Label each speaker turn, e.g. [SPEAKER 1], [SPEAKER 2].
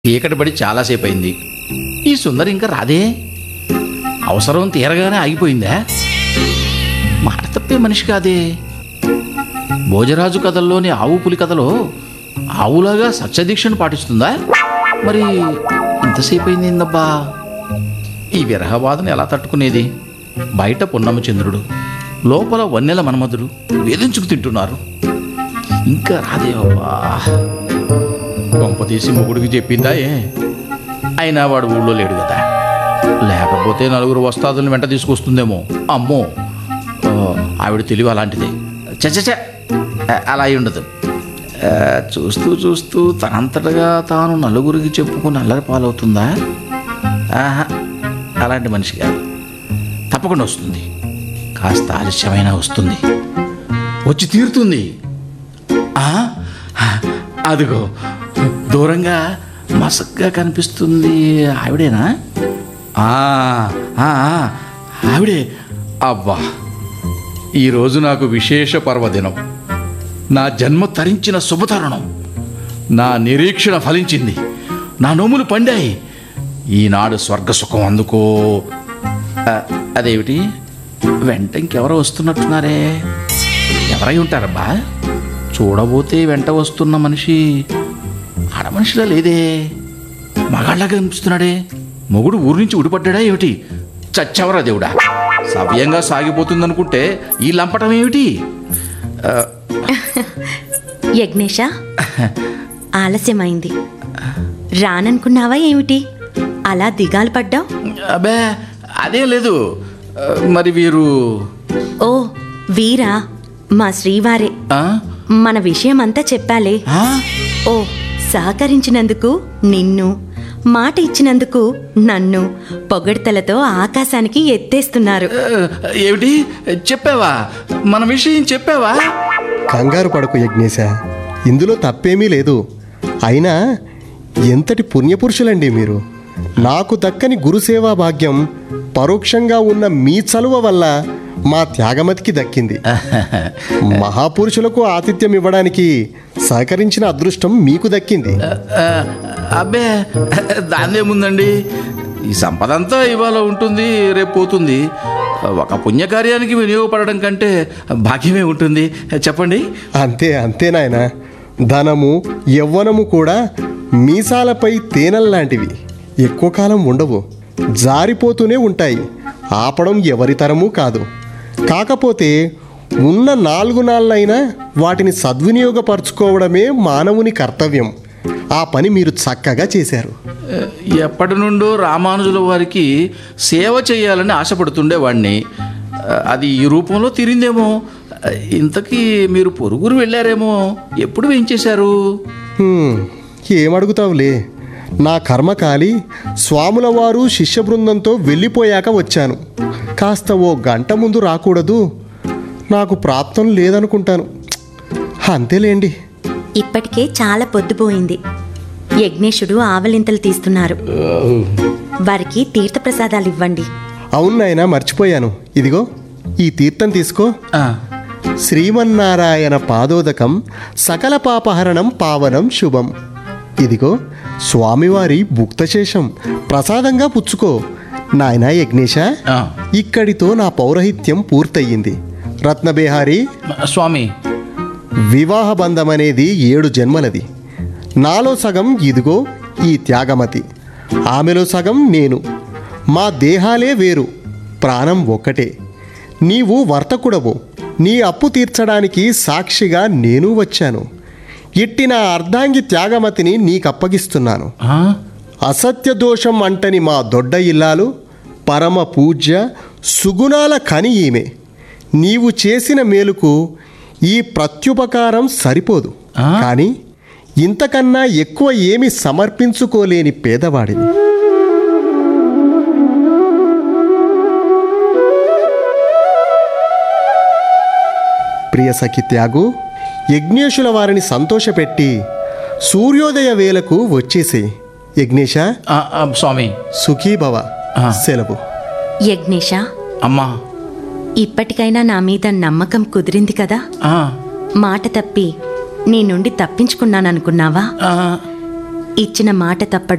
[SPEAKER 1] చీకటి పడి చాలాసేపు అయింది ఈ సుందరి ఇంకా రాదే అవసరం తీరగానే ఆగిపోయిందా మాట తప్పే మనిషి కాదే భోజరాజు కథల్లోని ఆవు పులి కథలో ఆవులాగా సత్యదీక్షను పాటిస్తుందా మరి ఇంతసేపు అయింది ఏందబ్బా ఈ విరహవాదన ఎలా తట్టుకునేది బయట పున్నమ చంద్రుడు లోపల వన్నెల మన్మధుడు వేధించుకు తింటున్నారు ఇంకా రాదేవబ్బా కొంప తీసి మొగుడికి చెప్పిందా ఏ అయినా వాడు ఊళ్ళో లేడు కదా లేకపోతే నలుగురు వస్తాదులను వెంట తీసుకొస్తుందేమో అమ్మో ఆ, ఆవిడ తెలివి అలాంటిదే చచ్చ అలా అయి ఉండదు ఆ, చూస్తూ చూస్తూ తనంతటగా తాను నలుగురికి చెప్పుకుని అల్లరి పాలవుతుందా ఆహా అలాంటి మనిషి కాదు తప్పకుండా వస్తుంది కాస్త ఆలస్యమైనా వస్తుంది వచ్చి తీరుతుంది ఆ, అదిగో దూరంగా మసగ్గా కనిపిస్తుంది ఆవిడేనా ఆ, ఆ, ఆ, ఆవిడే అబ్బా ఈరోజు నాకు విశేష పర్వదినం నా జన్మ తరించిన శుభతరుణం నా నిరీక్షణ ఫలించింది నా నోములు పండాయి ఈనాడు స్వర్గ సుఖం అందుకో ఆ, అదేమిటి వెంట ఇంకెవరో వస్తున్నట్టున్నారే ఎవరై ఉంటారబ్బా చూడబోతే వెంట వస్తున్న మనిషి ఆడమనిషిలా లేదే మగాళ్ళగా కనిపిస్తున్నాడే మొగుడు ఊరి నుంచి ఉడిపడ్డా ఏమిటి చచ్చవరా దేవుడా సవ్యంగా సాగిపోతుందనుకుంటే ఈ లంపటం ఏమిటి ఆ,
[SPEAKER 2] యజ్ఞేష ఆలస్యమైంది రాననుకున్నావా ఏమిటి అలా దిగాలు పడ్డావు
[SPEAKER 1] అబ్బే అదేం లేదు ఆ, మరి వీరు
[SPEAKER 2] ఓ వీరా మా శ్రీవారే
[SPEAKER 1] ఆ?
[SPEAKER 2] మన విషయమంతా చెప్పాలే
[SPEAKER 1] ఆ?
[SPEAKER 2] ఓ సహకరించినందుకు నిన్ను మాట ఇచ్చినందుకు నన్ను పొగడ్తలతో ఆకాశానికి ఎత్తేస్తున్నారు
[SPEAKER 1] ఆ, ఏమిటి చెప్పావా మన విషయం చెప్పావా
[SPEAKER 3] కంగారు పడకు యజ్ఞేశ ఇందులో తప్పేమీ లేదు అయినా ఎంతటి పుణ్యపురుషులండి మీరు నాకు దక్కని గురుసేవా భాగ్యం పరోక్షంగా ఉన్న మీ చలువ వల్ల మా త్యాగమతికి దక్కింది మహాపురుషులకు ఆతిథ్యం ఇవ్వడానికి సహకరించిన అదృష్టం మీకు దక్కింది
[SPEAKER 1] ఆ, అబ్బే దాన్నేముందండి ఈ సంపద అంతా ఇవాళ ఉంటుంది రేపు పోతుంది ఒక పుణ్యకార్యానికి వినియోగపడడం కంటే భాగ్యమే ఉంటుంది చెప్పండి
[SPEAKER 3] అంతే అంతే నాయన ధనము యవ్వనము కూడా మీసాలపై తేనెల్లాంటివి ఎక్కువ కాలం ఉండవు జారిపోతూనే ఉంటాయి ఆపడం ఎవరి తరమూ కాదు కాకపోతే ఉన్న నాలుగు నాళ్ళైనా వాటిని సద్వినియోగపరచుకోవడమే మానవుని కర్తవ్యం ఆ పని మీరు చక్కగా చేశారు
[SPEAKER 1] ఎప్పటి నుండో రామానుజుల వారికి సేవ చేయాలని ఆశపడుతుండేవాడిని అది ఈ రూపంలో తీరిందేమో ఇంతకీ మీరు పొరుగురు వెళ్ళారేమో ఎప్పుడు వేయించేశారు
[SPEAKER 3] హ్మ్, ఏమడుగుతావులే నా కర్మకాలి స్వాముల వారు శిష్య బృందంతో వెళ్ళిపోయాక వచ్చాను కాస్త ఓ గంట ముందు రాకూడదు నాకు ప్రాప్తం లేదనుకుంటాను అంతేలేండి
[SPEAKER 2] ఇప్పటికే చాలా పొద్దుపోయింది యజ్ఞేశుడు ఆవలింతలు తీస్తున్నారు వారికి తీర్థప్రసాదాలు ఇవ్వండి
[SPEAKER 3] అవును నాయనా మర్చిపోయాను ఇదిగో ఈ తీర్థం తీసుకో
[SPEAKER 1] ఆ,
[SPEAKER 3] శ్రీమన్నారాయణ పాదోదకం సకల పాపహరణం పావనం శుభం ఇదిగో స్వామివారి భుక్తశేషం ప్రసాదంగా పుచ్చుకో నాయనా యజ్ఞేశ
[SPEAKER 1] ఆ.
[SPEAKER 3] ఇక్కడితో నా పౌరహిత్యం పూర్తయింది రత్నబేహారి
[SPEAKER 1] స్వామి
[SPEAKER 3] వివాహ బంధం అనేది ఏడు జన్మలది నాలో సగం ఇదిగో ఈ త్యాగమతి ఆమెలో సగం నేను మా దేహాలే వేరు ప్రాణం ఒక్కటే నీవు వర్తకుడవు నీ అప్పు తీర్చడానికి సాక్షిగా నేను వచ్చాను ఇట్టి నా అర్ధాంగి త్యాగమతిని నీకప్పగిస్తున్నాను
[SPEAKER 1] ఆ?
[SPEAKER 3] అసత్య దోషం అంటని మా దొడ్డ ఇల్లాలు పరమ పూజ్య సుగుణాల కని ఈమె నీవు చేసిన మేలుకు ఈ ప్రత్యుపకారం సరిపోదు
[SPEAKER 1] ఆ?
[SPEAKER 3] కానీ ఇంతకన్నా ఎక్కువ ఏమి సమర్పించుకోలేని పేదవాడిని ప్రియ సఖి త్యాగు యజ్ఞేశుల వారిని సంతోషపెట్టి సూర్యోదయ వేళకు వచ్చేసే యజ్ఞేశ
[SPEAKER 1] ఆ, ఆ, స్వామి
[SPEAKER 3] సుఖీభవ
[SPEAKER 1] ఆ.
[SPEAKER 3] సెలవు
[SPEAKER 2] యజ్ఞేశ
[SPEAKER 1] అమ్మా
[SPEAKER 2] ఇప్పటికైనా నా మీద నమ్మకం కుదిరింది కదా
[SPEAKER 1] ఆ,
[SPEAKER 2] మాట తప్పి నీ నుండి తప్పించుకున్నాననుకున్నావా
[SPEAKER 1] ఆ,
[SPEAKER 2] ఇచ్చిన మాట తప్పడం